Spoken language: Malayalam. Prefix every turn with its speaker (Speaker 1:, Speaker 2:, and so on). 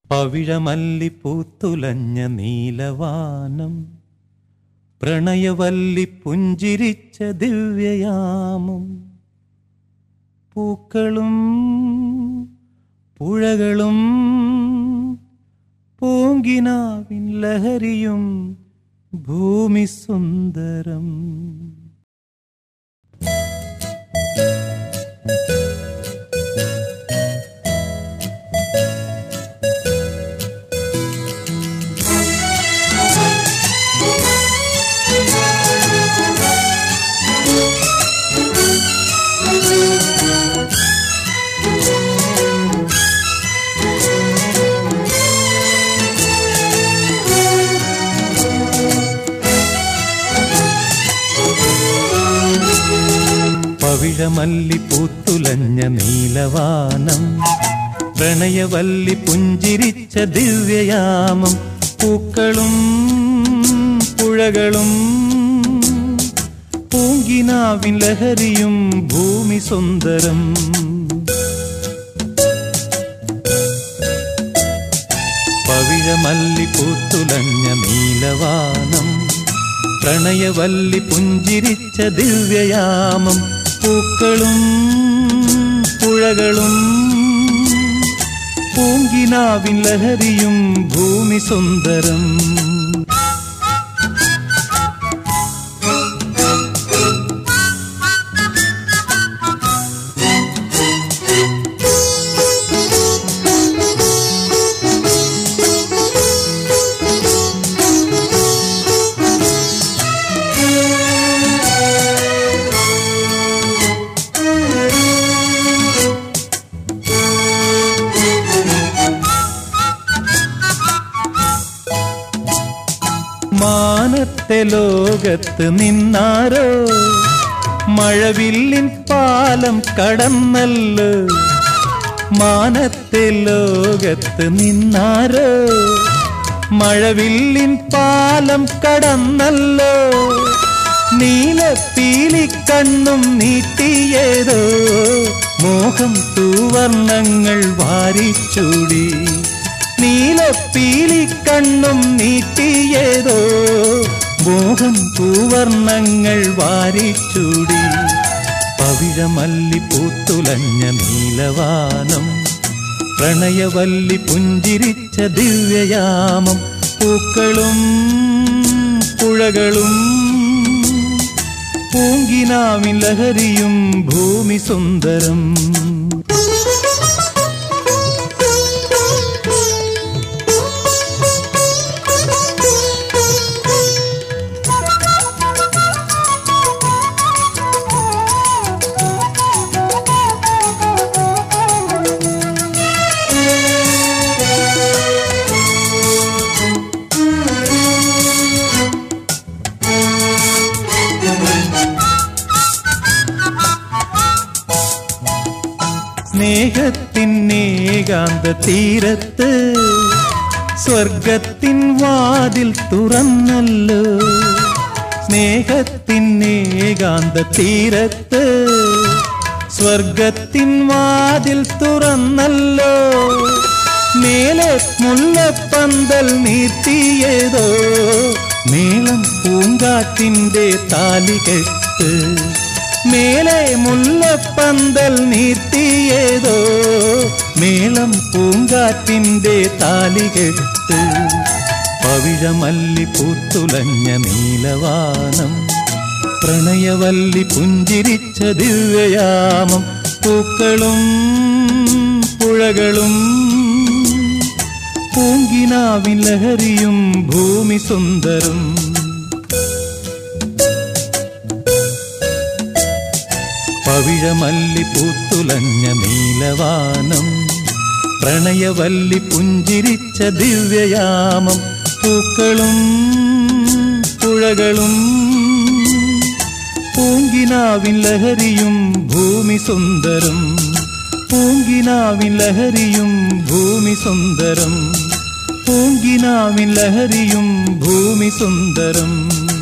Speaker 1: പവിഴമല്ലി പൂത്തുലഞ്ഞ നീലവാനം പ്രണയവല്ലി പുഞ്ചിരിച്ച ദിവ്യയാമം പൂക്കളും പുഴകളും പൂങ്കിനാവിൻ ലഹരിയും ഭൂമി സുന്ദരം പവിഴമല്ലി പൂത്തുലഞ്ഞ നീലവാനം പ്രണയവല്ലി പുഞ്ചിരിച്ച ദിവ്യയാമം പൂക്കളും പുഴകളും പൂങ്കിനാവിൻ ലഹരിയും ഭൂമി സുന്ദരം പവിഴമല്ലി പൂത്തുലഞ്ഞ നീലവാനം പ്രണയവല്ലി പുഞ്ചിരിച്ച ദിവ്യയാമം പൂക്കളും പുഴകളും പൂങ്കിനാവിൻ ലഹരിയും ഭൂമി സുന്ദരം മാനത്തെ ലോകത്ത് നിന്നാരോ മഴവില്ലിൻ പാലം കടന്നല്ലോ മാനത്തെ ലോകത്ത് നിന്നാരോ മഴവില്ലിൻ പാലം കടന്നല്ലോ നീലപ്പീലിക്കണ്ണും നീട്ടിയേതോ മോഹം തൂവർണ്ണങ്ങൾ വാരിച്ചൂടി നീലപ്പീലിക്കണ്ണും നീട്ടിയേതോ മോഹം പൂവർണ്ണങ്ങൾ വാരിച്ചൂടി പവിഴമല്ലി പൂത്തുലഞ്ഞ നീലവാനം പ്രണയവല്ലി പുഞ്ചിരിച്ച ദിവ്യയാമം പൂക്കളും പുഴകളും പൂങ്കിനാവിൻ ലഹരിയും ഭൂമി സുന്ദരം സ്നേഹത്തിനേകാന്ത തീരത്ത് സ്വർഗത്തിൻ വാതിൽ തുറന്നല്ലോ സ്നേഹത്തിനേകാന്ത തീരത്ത് സ്വർഗത്തിൻ വാതിൽ തുറന്നല്ലോ മേലെ മുല്ലപ്പന്തൽ നീർത്തിയതോ മേളം പൂങ്കാറ്റിന്റെ താലികെട്ട് മേലെ മുല്ലപ്പന്തൽ നീർത്തിയതോ മേളം പൂങ്കാറ്റിന്റെ താലികെട്ട് പവിഴമല്ലി പൂത്തുലഞ്ഞ നീലവാനം പ്രണയവല്ലി പുഞ്ചിരിച്ച ദിവ്യയാമം പൂക്കളും പുഴകളും പൂങ്കിനാവിൻ ലഹരിയും ഭൂമി സുന്ദരം പവിഴമല്ലി പൂത്തുലഞ്ഞ നീലവാനം പ്രണയവല്ലി പുഞ്ചിരിച്ച ദിവ്യയാമം പൂക്കളും പുഴകളും പൂങ്കിനാവിൻ ലഹരിയും ഭൂമി സുന്ദരം പൂങ്കിനാവിൻ ലഹരിയും ഭൂമി സുന്ദരം പൂങ്കിനാവിൻ ലഹരിയും ഭൂമി സുന്ദരം